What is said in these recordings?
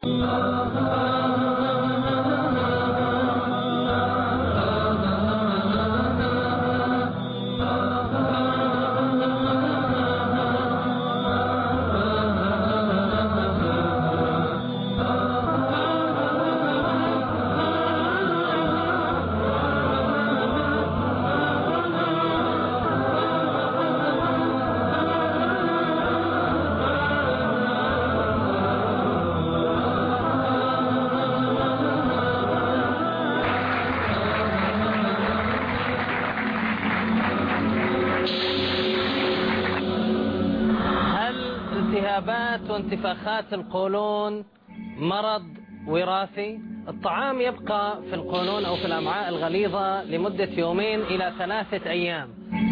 هل التهابات وانتفاخات القولون مرض وراثي الطعام يبقى في القولون أو في الأمعاء الغليظة لمدة يومين إلى ثلاثة أيام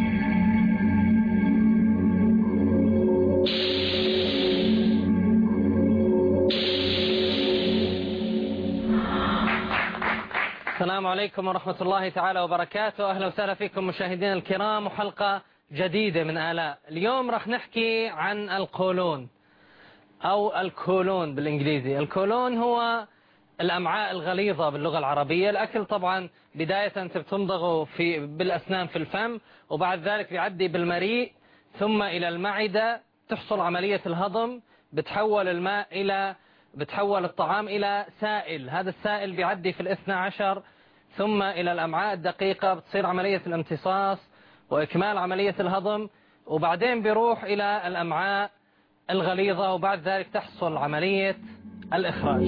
السلام عليكم ورحمة الله تعالى وبركاته أهلا وسهلا فيكم مشاهدينا الكرام وحلقة جديدة من آلاء اليوم راح نحكي عن القولون أو الكولون بالإنجليزي الكولون هو الأمعاء الغليظة باللغة العربية الأكل طبعا بداية أنت بتمضغه في بالأسنان في الفم وبعد ذلك بيعدي بالمريء ثم إلى المعدة تحصل عملية الهضم بتحول الماء إلى بتحول الطعام إلى سائل هذا السائل بيعدي في الاثنى عشر ثم إلى الأمعاء الدقيقة بتصير عملية الامتصاص وإكمال عملية الهضم وبعدين بيروح إلى الأمعاء الغليظة وبعد ذلك تحصل عملية الإخراج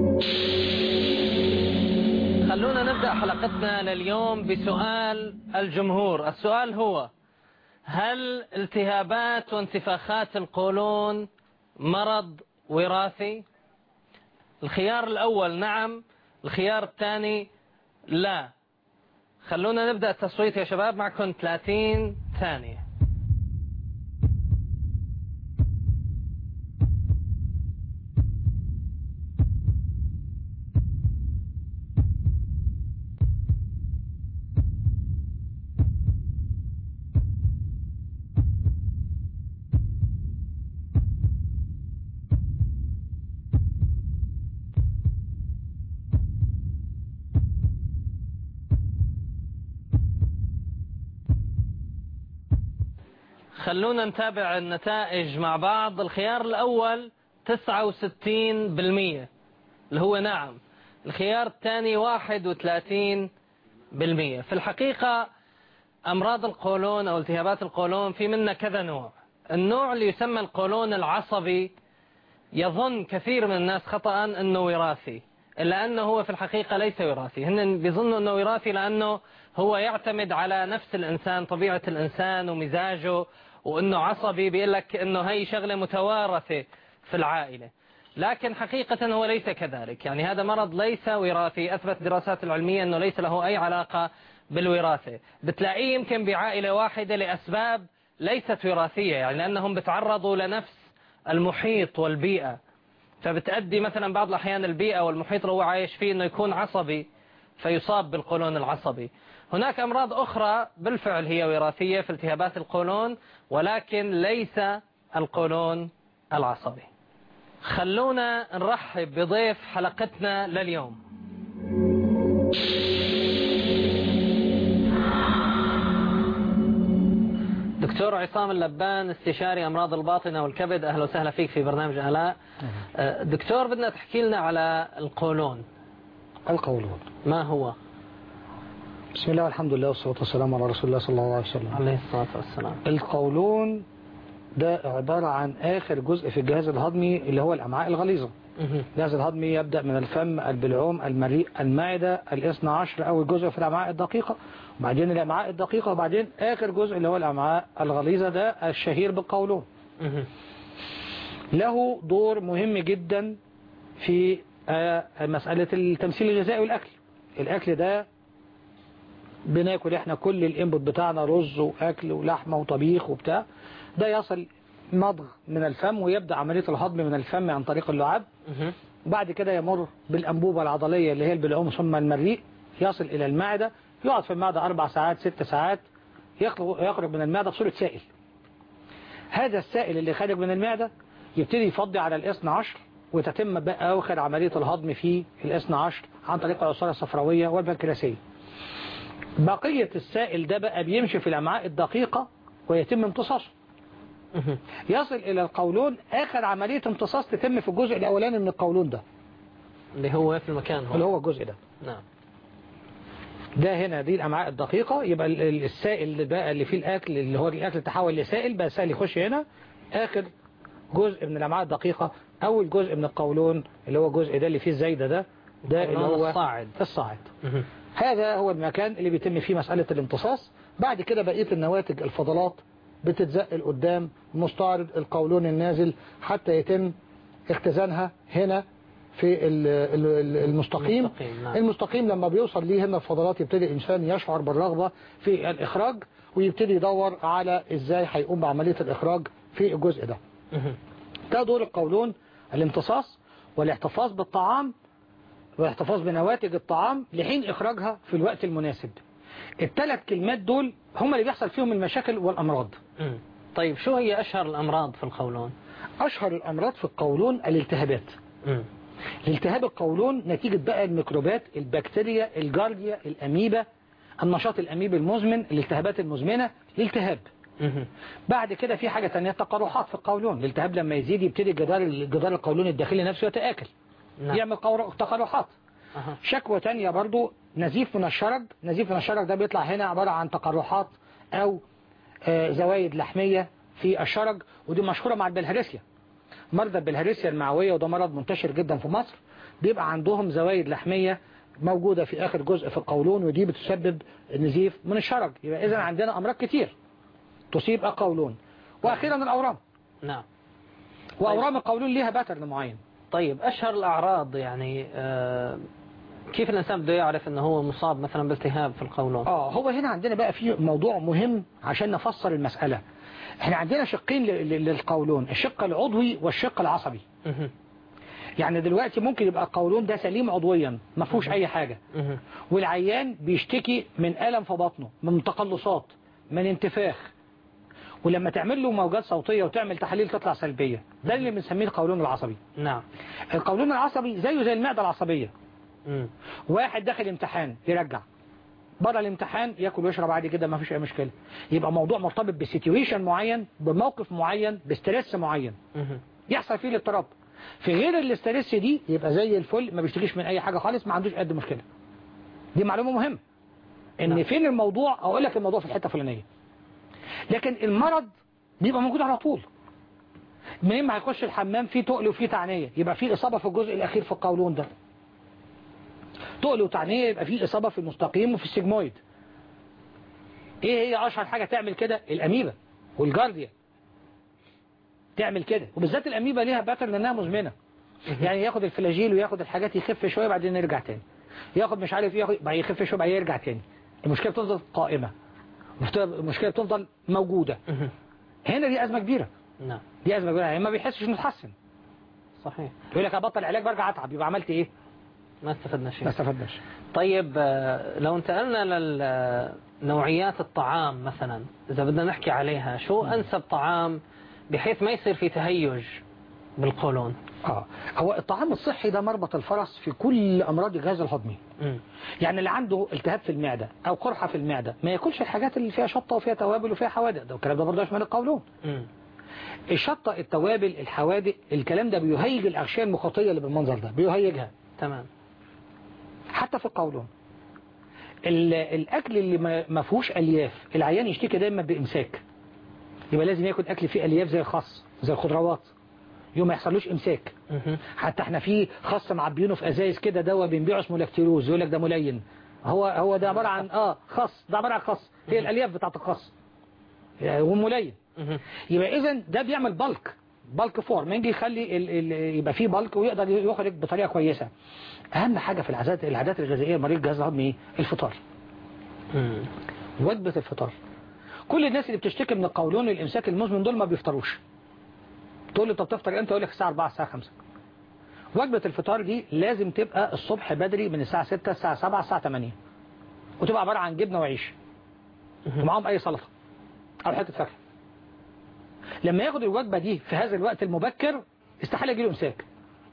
خلونا نبدأ حلقتنا لليوم بسؤال الجمهور السؤال هو هل التهابات وانتفاخات القولون مرض وراثي الخيار الأول نعم الخيار الثاني لا خلونا نبدأ التصويت يا شباب معكم 30 ثانية خلونا نتابع النتائج مع بعض الخيار الأول 69% اللي هو نعم الخيار الثاني 31% في الحقيقة أمراض القولون أو التهابات القولون في منا كذا نوع النوع اللي يسمى القولون العصبي يظن كثير من الناس خطأ أنه وراثي إلا أنه هو في الحقيقة ليس وراثي هن بيظنوا أنه وراثي لأنه هو يعتمد على نفس الإنسان طبيعة الإنسان ومزاجه وأنه عصبي بيقول لك أنه هي شغلة متوارثة في العائلة لكن حقيقة هو ليس كذلك يعني هذا مرض ليس وراثي أثبت دراسات العلمية أنه ليس له أي علاقة بالوراثة بتلاقيه يمكن بعائلة واحدة لأسباب ليست وراثية يعني لأنهم بتعرضوا لنفس المحيط والبيئة فبتأدي مثلا بعض الأحيان البيئة والمحيط اللي هو عايش فيه أنه يكون عصبي فيصاب بالقولون العصبي هناك أمراض أخرى بالفعل هي وراثية في التهابات القولون ولكن ليس القولون العصبي خلونا نرحب بضيف حلقتنا لليوم دكتور عصام اللبان استشاري أمراض الباطنة والكبد أهلا وسهلا فيك في برنامج آلاء أه، دكتور بدنا تحكي لنا على القولون القولون ما هو بسم الله والحمد لله والصلاة والسلام على رسول الله صلى الله عليه وسلم عليه الصلاة والسلام القولون ده عبارة عن آخر جزء في الجهاز الهضمي اللي هو الأمعاء الغليظة مهم. الجهاز الهضمي يبدأ من الفم البلعوم المريء المعدة الاثنى عشر أول جزء في الأمعاء الدقيقة وبعدين الأمعاء الدقيقة وبعدين آخر جزء اللي هو الأمعاء الغليظة ده الشهير بالقولون مهم. له دور مهم جدا في آه، مسألة التمثيل الغذائي والأكل الأكل ده بناكل احنا كل الانبوت بتاعنا رز واكل ولحمه وطبيخ وبتاع ده يصل مضغ من الفم ويبدأ عملية الهضم من الفم عن طريق اللعاب مهم. وبعد كده يمر بالأنبوبة العضلية اللي هي البلعوم ثم المريء يصل إلى المعدة يقعد في المعدة أربع ساعات ست ساعات يخرج يخرج من المعدة بصورة سائل هذا السائل اللي خارج من المعدة يبتدي يفضي على الاثنى عشر وتتم بقى أواخر عملية الهضم في الاثنى عشر عن طريق العصارة الصفراوية والبنكرياسية بقية السائل ده بقى بيمشي في الأمعاء الدقيقة ويتم امتصاصه مهم. يصل إلى القولون آخر عملية امتصاص تتم في الجزء الأولاني من القولون ده اللي هو في المكان اللي هو هو الجزء ده نعم ده هنا دي الأمعاء الدقيقة يبقى ال- ال- السائل اللي بقى اللي فيه الأكل اللي هو الأكل تحول لسائل بقى السائل يخش هنا آخر جزء من الأمعاء الدقيقة أول جزء من القولون اللي هو الجزء ده اللي فيه الزايدة ده ده اللي القولون هو الصاعد. الصاعد مهم. هذا هو المكان اللي بيتم فيه مسألة الامتصاص بعد كده بقية النواتج الفضلات بتتزق لقدام مستعرض القولون النازل حتى يتم اختزانها هنا في ال- ال- ال- المستقيم المستقيم، نعم. المستقيم لما بيوصل ليه هنا الفضلات يبتدي الإنسان يشعر بالرغبة في الإخراج ويبتدي يدور على إزاي هيقوم بعملية الإخراج في الجزء ده مهم. ده دور القولون الامتصاص والاحتفاظ بالطعام والاحتفاظ بنواتج الطعام لحين إخراجها في الوقت المناسب الثلاث كلمات دول هم اللي بيحصل فيهم المشاكل والأمراض مم. طيب شو هي أشهر الأمراض في القولون أشهر الأمراض في القولون الالتهابات مم. الالتهاب القولون نتيجة بقى الميكروبات البكتيريا الجارديا الأميبا النشاط الأميبي المزمن الالتهابات المزمنة الالتهاب مهم. بعد كده في حاجة تانية تقرحات في القولون الالتهاب لما يزيد يبتدي جدار جدار القولون الداخلي نفسه يتآكل نعم. يعمل قور- تقرحات أها. شكوى تانية برضو نزيف من الشرج نزيف من الشرج ده بيطلع هنا عبارة عن تقرحات أو آه، زوايد لحمية في الشرج ودي مشهورة مع البلهارسيا مرضى البلهارسيا المعوية وده مرض منتشر جدا في مصر بيبقى عندهم زوايد لحمية موجودة في آخر جزء في القولون ودي بتسبب نزيف من الشرج يبقى إذا عندنا أمراض كتير تصيب القولون وأخيرا الأورام نعم وأورام القولون ليها باترن معين طيب أشهر الأعراض يعني آه كيف الإنسان بده يعرف أنه هو مصاب مثلا بالتهاب في القولون اه هو هنا عندنا بقى في موضوع مهم عشان نفسر المسألة احنا عندنا شقين ل- ل- للقولون الشق العضوي والشق العصبي مهم. يعني دلوقتي ممكن يبقى القولون ده سليم عضويا ما فيهوش اي حاجة مهم. والعيان بيشتكي من ألم في بطنه من تقلصات من انتفاخ ولما تعمل له موجات صوتية وتعمل تحاليل تطلع سلبية ده اللي بنسميه القولون العصبي نعم القولون العصبي زيه زي المعدة العصبية مم. واحد داخل امتحان يرجع بره الامتحان ياكل ويشرب عادي كده ما فيش اي مشكله يبقى موضوع مرتبط بسيتويشن معين بموقف معين بستريس معين مهم. يحصل فيه الاضطراب في غير الاستريس دي يبقى زي الفل ما بيشتكيش من اي حاجه خالص ما عندوش قد مشكله دي معلومه مهمه ان نعم. فين الموضوع اقول لك الموضوع في الحته الفلانيه لكن المرض بيبقى موجود على طول منين ما هيخش الحمام فيه تقل وفيه تعنيه يبقى فيه اصابه في الجزء الاخير في القولون ده تقل وتعنيه يبقى فيه اصابه في المستقيم وفي السجمويد ايه هي اشهر حاجه تعمل كده الاميبا والجارديا تعمل كده وبالذات الاميبا ليها باتر لانها مزمنه يعني ياخد الفلاجيل وياخد الحاجات يخف شويه بعدين يرجع تاني ياخد مش عارف ياخد بعدين يخف شويه بعدين يرجع تاني المشكله بتفضل قائمه المشكله بتفضل موجوده مهم. هنا دي ازمه كبيره نعم دي ازمه كبيره يعني ما بيحسش انه اتحسن صحيح يقول لك ابطل علاج برجع اتعب يبقى عملت ايه ما استفدنا شيء ما استفدناش طيب آه، لو انتقلنا لنوعيات الطعام مثلا إذا بدنا نحكي عليها شو أنسب طعام بحيث ما يصير في تهيج بالقولون اه هو الطعام الصحي ده مربط الفرس في كل امراض الجهاز الهضمي مم. يعني اللي عنده التهاب في المعده او قرحه في المعده ما ياكلش الحاجات اللي فيها شطه وفيها توابل وفيها حوادق ده الكلام ده برضه يشمل القولون مم. الشطه التوابل الحوادق الكلام ده بيهيج الاغشيه المخاطيه اللي بالمنظر ده بيهيجها تمام حتى في القولون ال- الاكل اللي ما- ما فيهوش الياف العيان يشتكي دايما بامساك يبقى لازم ياكل اكل فيه الياف زي الخس زي الخضروات يوم ما يحصلوش امساك مهم. حتى احنا في خاص معبينه في ازايز كده دواء بنبيعه اسمه لاكتيروز يقول لك ده ملين هو هو ده عباره عن اه خاص ده عباره عن خاص هي الالياف بتاعت الخاص يعني هو ملين مهم. يبقى اذا ده بيعمل بالك بالك فورم يجي يخلي ال ال يبقى فيه بالك ويقدر يخرج بطريقه كويسه اهم حاجه في العادات العادات الغذائيه لمريض الجهاز الهضمي ايه الفطار مم. وجبه الفطار كل الناس اللي بتشتكي من القولون الامساك المزمن دول ما بيفطروش تقول له طب تفطر امتى يقول لك الساعه 4 الساعه 5 وجبه الفطار دي لازم تبقى الصبح بدري من الساعه 6 الساعه 7 الساعه 8 وتبقى عباره عن جبنه وعيش ومعاهم اي سلطه او حته فاكهه لما ياخد الوجبه دي في هذا الوقت المبكر استحاله يجيله امساك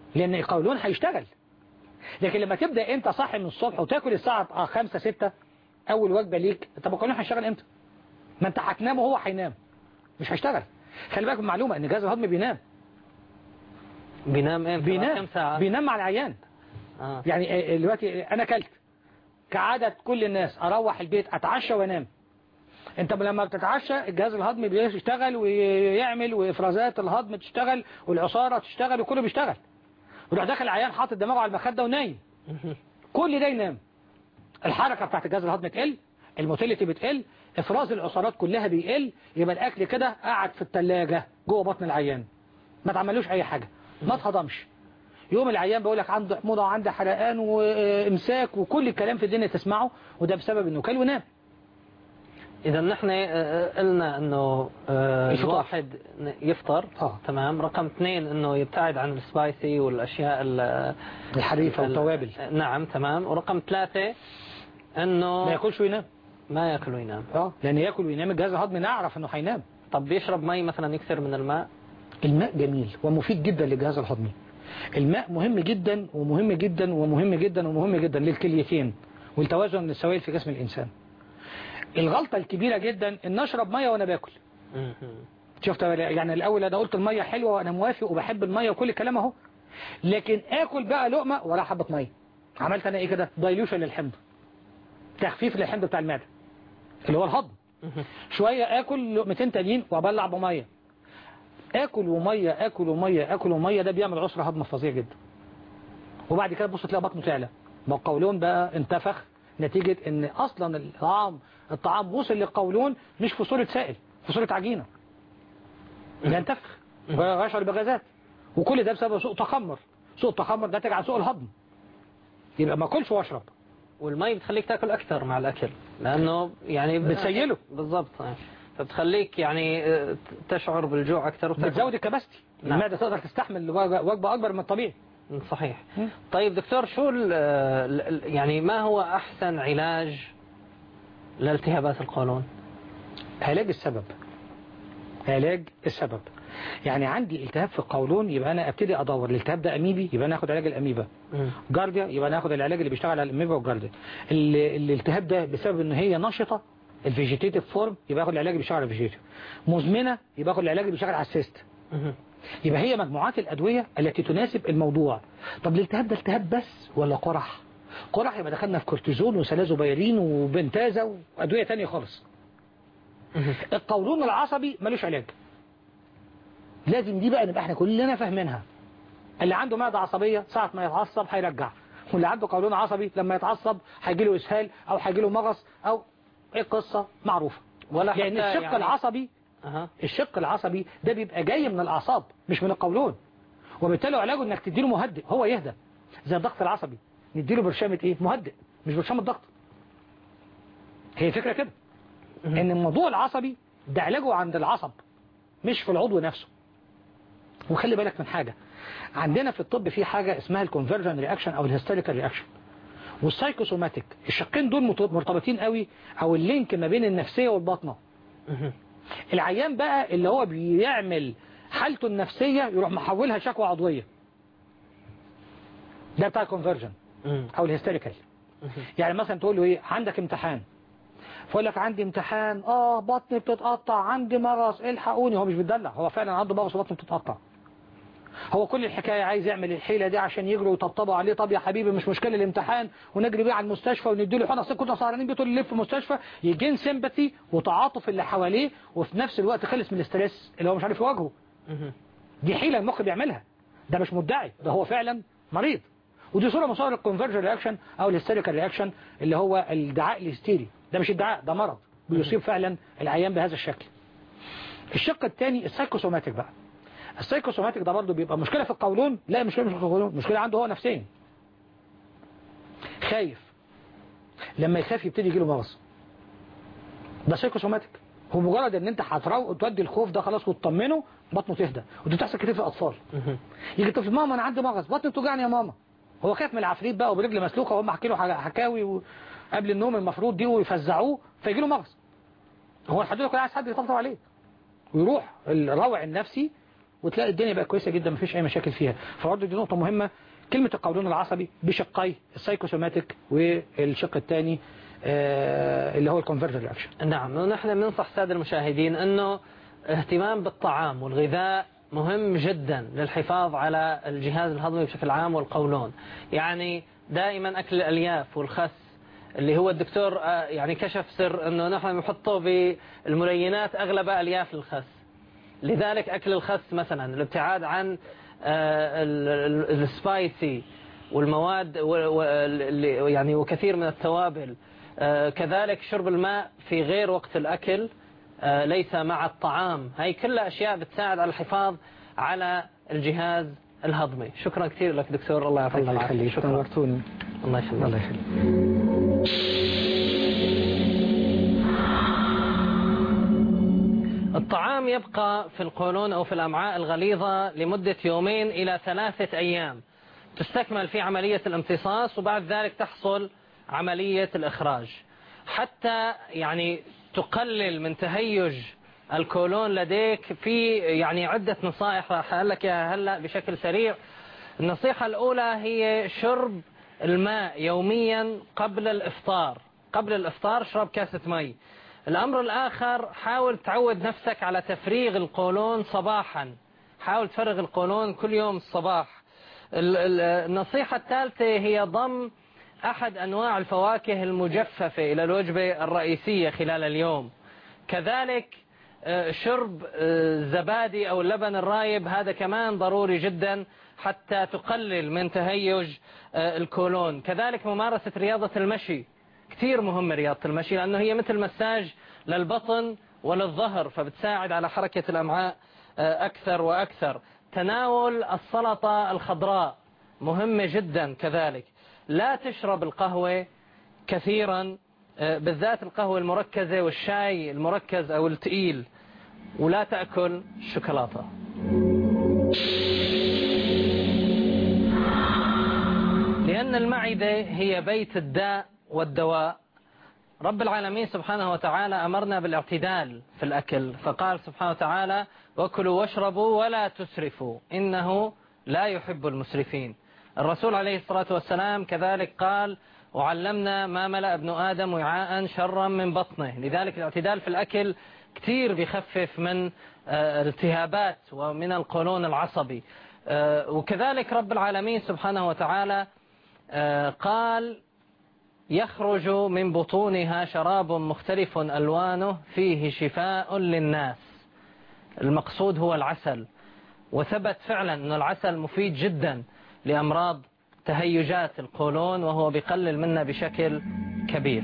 لان القولون هيشتغل لكن لما تبدأ انت صاحي من الصبح وتاكل الساعة 5 6 اول وجبة ليك طب القولون هيشتغل امتى ما انت هتنام وهو هينام مش هيشتغل خلي بالك من معلومة ان الجهاز الهضمي بينام بينام امتى بينام كم ساعة بينام مع العيان آه. يعني دلوقتي انا اكلت كعادة كل الناس اروح البيت اتعشى وانام انت لما بتتعشى الجهاز الهضمي بيشتغل ويعمل وافرازات الهضم تشتغل والعصارة تشتغل وكله بيشتغل ويروح داخل العيان حاطط دماغه على المخدة ونايم كل ده ينام الحركة بتاعت الجهاز الهضمي تقل الموتيليتي بتقل افراز العصارات كلها بيقل يبقى الاكل كده قاعد في الثلاجة جوه بطن العيان ما تعملوش اي حاجة ما اتهضمش يوم العيان بيقول لك عنده حموضه وعنده حرقان وامساك وكل الكلام في الدنيا تسمعه وده بسبب انه كل ونام إذا نحن آه، قلنا أنه آه، الفطار. الواحد يفطر آه. تمام رقم اثنين أنه يبتعد عن السبايسي والأشياء ال- الحريفة ال- والتوابل نعم تمام ورقم ثلاثة أنه ما ياكلش وينام ما يأكل وينام اه لان ياكل وينام الجهاز الهضمي نعرف انه هينام طب بيشرب مي مثلا يكثر من الماء الماء جميل ومفيد جدا للجهاز الهضمي الماء مهم جدا ومهم جدا ومهم جدا ومهم جدا للكليتين والتوازن السوائل في جسم الانسان الغلطة الكبيرة جدا ان اشرب مية وانا باكل مهم. شفت يعني الاول انا قلت المية حلوة وانا موافق وبحب المية وكل الكلام اهو لكن اكل بقى لقمة ولا حبة مية عملت انا ايه كده دايلوشن للحمض تخفيف للحمض بتاع المعدة اللي هو الهضم مهم. شوية اكل لقمتين تانيين وابلع بمية اكل ومية اكل ومية اكل ومية ده بيعمل عسر هضم فظيع جدا وبعد كده تبص تلاقي بطنه تعلى ما القولون بقى انتفخ نتيجة ان اصلا الطعام الطعام وصل للقولون مش في صورة سائل في صورة عجينة ينتفخ ويشعر بغازات وكل ده بسبب سوء تخمر سوء التخمر ناتج عن سوء الهضم يبقى ما اكلش واشرب والمي بتخليك تاكل اكثر مع الاكل لانه يعني بتسيله. بالضبط آه. فبتخليك يعني آه، تشعر بالجوع اكثر وتاكل. بتزود الكباستي نعم. المعدة تقدر تستحمل وجبة وجبة اكبر من الطبيعي صحيح مم. طيب دكتور شو ال- ال- ال- يعني ما هو احسن علاج لالتهابات القولون علاج السبب علاج السبب يعني عندي التهاب في القولون يبقى انا ابتدي ادور الالتهاب ده اميبي يبقى انا اخد علاج الاميبا مم. جارديا يبقى ناخد العلاج اللي بيشتغل على الاميبا والجارديا ال- الالتهاب ده بسبب ان هي نشطه الفيجيتيتيف فورم يبقى اخد العلاج اللي بيشتغل على الفيجيتيف مزمنه يبقى اخد العلاج اللي بيشتغل على السيست مم. يبقى هي مجموعات الادويه التي تناسب الموضوع طب الالتهاب ده التهاب بس ولا قرح قرح يبقى دخلنا في كورتيزون وسلازوبيرين وبنتازا وادويه تانية خالص مم. القولون العصبي ملوش علاج لازم دي بقى نبقى احنا كلنا فاهمينها اللي عنده معدة عصبية ساعة ما يتعصب هيرجع واللي عنده قولون عصبي لما يتعصب هيجي له اسهال او هيجي له مغص او ايه القصة معروفة ولا لان حتى الشق يعني- العصبي أها. الشق العصبي ده بيبقى جاي من الاعصاب مش من القولون وبالتالي علاجه انك تديله مهدئ هو يهدى زي الضغط العصبي نديله برشامة ايه مهدئ مش برشامة ضغط هي فكرة كده ان الموضوع العصبي ده علاجه عند العصب مش في العضو نفسه وخلي بالك من حاجة عندنا في الطب في حاجة اسمها الكونفرجن رياكشن او الهيستوريكال رياكشن والسايكوسوماتيك الشقين دول مت- مرتبطين قوي او اللينك ما بين النفسية والباطنة مم. العيان بقى اللي هو بيعمل حالته النفسية يروح محولها شكوى عضوية ده بتاع الكونفرجن مم. او الهيستوريكال يعني مثلا تقول له ايه عندك امتحان فيقول لك عندي امتحان اه بطني بتتقطع عندي مغص الحقوني هو مش بيتدلع هو فعلا عنده مغص وبطنه بتتقطع هو كل الحكاية عايز يعمل الحيلة دي عشان يجروا ويطبطبوا عليه طب يا حبيبي مش مشكلة الامتحان ونجري بيه على المستشفى ونديله حقنة اصل كنا سهرانين بيه طول الليل في المستشفى يجين سيمباثي وتعاطف اللي حواليه وفي نفس الوقت خلص من الاسترس اللي هو مش عارف يواجهه مم. دي حيلة المخ بيعملها ده مش مدعي ده هو فعلا مريض ودي صورة من صور الكونفرجن رياكشن او الهيستيريكال رياكشن اللي هو الدعاء الهستيري ده مش ادعاء ده مرض بيصيب فعلا العيان بهذا الشكل الشق الثاني السايكوسوماتيك بقى السايكوسوماتيك ده برضه بيبقى مشكلة في القولون لا مشكلة مش في القولون مشكلة عنده هو نفسيا خايف لما يخاف يبتدي يجيله مغص ده سايكوسوماتيك هو مجرد ان انت هتروق تودي الخوف ده خلاص وتطمنه بطنه تهدى ودي بتحصل كتير في الاطفال مم. يجي الطفل ماما انا عندي مغص بطني بتوجعني يا ماما هو خايف من العفريت بقى وبرجل مسلوخه وهم حكي له حاجة- حكاوي و... قبل النوم المفروض دي ويفزعوه فيجي له مغص هو الحدود كلها عايز حد يطبطب عليه ويروح الروع النفسي وتلاقي الدنيا بقى كويسة جدا مفيش أي مشاكل فيها فبرضه دي نقطة مهمة كلمة القولون العصبي بشقي السايكوسوماتيك والشق الثاني اللي هو الكونفرتر رياكشن نعم ونحن بننصح السادة المشاهدين أنه اهتمام بالطعام والغذاء مهم جدا للحفاظ على الجهاز الهضمي بشكل عام والقولون يعني دائما أكل الألياف والخس اللي هو الدكتور آه، يعني كشف سر أنه نحن نحطه بالملينات أغلب ألياف الخس لذلك أكل الخس مثلا الابتعاد عن آه، السبايسي والمواد يعني وكثير من التوابل آه، كذلك شرب الماء في غير وقت الأكل آه، ليس مع الطعام هاي كلها أشياء بتساعد على الحفاظ على الجهاز الهضمي شكرا كثير لك دكتور الله يعطيك العافية شكرا نورتوني الله يخليك الله يخليك الطعام يبقى في القولون أو في الأمعاء الغليظة لمدة يومين إلى ثلاثة أيام تستكمل في عملية الامتصاص وبعد ذلك تحصل عملية الإخراج حتى يعني تقلل من تهيج الكولون لديك في يعني عدة نصائح راح أقول لك إياها هلا بشكل سريع النصيحة الأولى هي شرب الماء يوميا قبل الإفطار قبل الإفطار شرب كاسة مي الأمر الآخر حاول تعود نفسك على تفريغ القولون صباحا حاول تفرغ القولون كل يوم الصباح النصيحة الثالثة هي ضم أحد أنواع الفواكه المجففة إلى الوجبة الرئيسية خلال اليوم كذلك آه، شرب الزبادي آه، أو اللبن الرايب هذا كمان ضروري جدا حتى تقلل من تهيج آه، الكولون كذلك ممارسة رياضة المشي كثير مهمة رياضة المشي لأنه هي مثل مساج للبطن وللظهر فبتساعد على حركة الأمعاء أكثر وأكثر تناول السلطة الخضراء مهمة جدا كذلك لا تشرب القهوة كثيرا آه، بالذات القهوة المركزة والشاي المركز أو التقيل ولا تأكل شوكولاتة لأن المعدة هي بيت الداء والدواء رب العالمين سبحانه وتعالى أمرنا بالاعتدال في الأكل فقال سبحانه وتعالى وكلوا واشربوا ولا تسرفوا إنه لا يحب المسرفين الرسول عليه الصلاة والسلام كذلك قال وعلمنا ما ملأ ابن آدم وعاء شرا من بطنه لذلك الاعتدال في الأكل كثير بيخفف من آه، التهابات ومن القولون العصبي آه، وكذلك رب العالمين سبحانه وتعالى آه، قال يخرج من بطونها شراب مختلف ألوانه فيه شفاء للناس المقصود هو العسل وثبت فعلا أن العسل مفيد جدا لأمراض تهيجات القولون وهو بيقلل منا بشكل كبير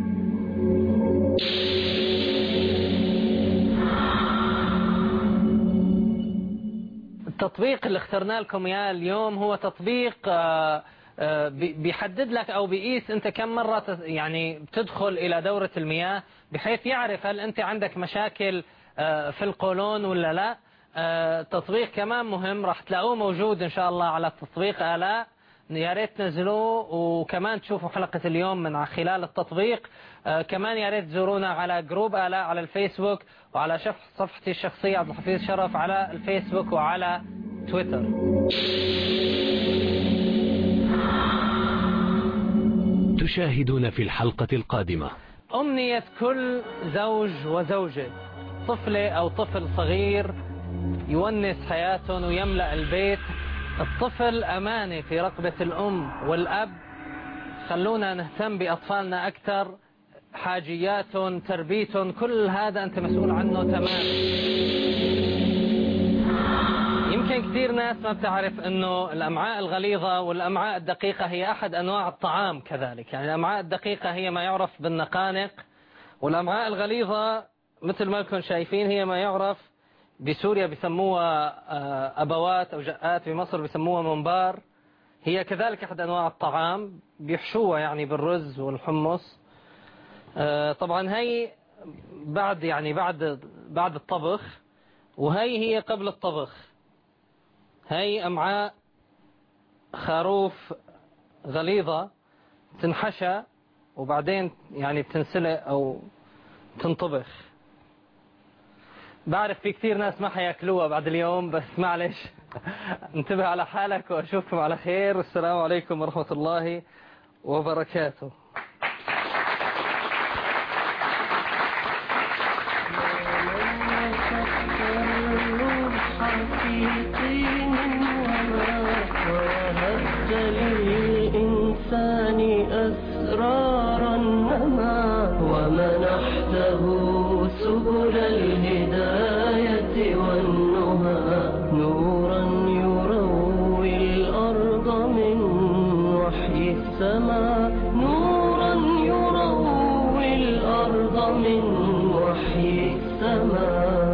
التطبيق اللي اخترنا لكم اياه اليوم هو تطبيق آه، آه، بيحدد لك او بيقيس انت كم مرة يعني بتدخل الى دورة المياه بحيث يعرف هل انت عندك مشاكل آه، في القولون ولا لا تطبيق كمان مهم راح تلاقوه موجود ان شاء الله على التطبيق آلاء يا ريت تنزلوه وكمان تشوفوا حلقة اليوم من خلال التطبيق آه كمان يا ريت تزورونا على جروب آلاء على الفيسبوك وعلى صفحتي الشخصية عبد الحفيظ شرف على الفيسبوك وعلى تويتر تشاهدون في الحلقة القادمة أمنية كل زوج وزوجة طفلة أو طفل صغير يونس حياتهم ويملأ البيت الطفل أمانة في رقبة الأم والأب خلونا نهتم بأطفالنا أكثر حاجياتهم تربيتهم كل هذا أنت مسؤول عنه تماما يمكن كثير ناس ما بتعرف أنه الأمعاء الغليظة والأمعاء الدقيقة هي أحد أنواع الطعام كذلك يعني الأمعاء الدقيقة هي ما يعرف بالنقانق والأمعاء الغليظة مثل ما لكم شايفين هي ما يعرف بسوريا بيسموها آه، أبوات أو جاءات بمصر بيسموها منبار هي كذلك أحد أنواع الطعام بيحشوها يعني بالرز والحمص آه، طبعا هي بعد يعني بعد بعد الطبخ وهي هي قبل الطبخ هي أمعاء خروف غليظة تنحشى وبعدين يعني بتنسلق أو تنطبخ بعرف في كثير ناس ما حياكلوها بعد اليوم بس معلش انتبه على حالك واشوفكم على خير والسلام عليكم ورحمة الله وبركاته للإنسان أسرارا نما ومنحته سبل الهداية والنهى نورا يروي الأرض من وحي السماء نورا يروي الأرض من وحي السماء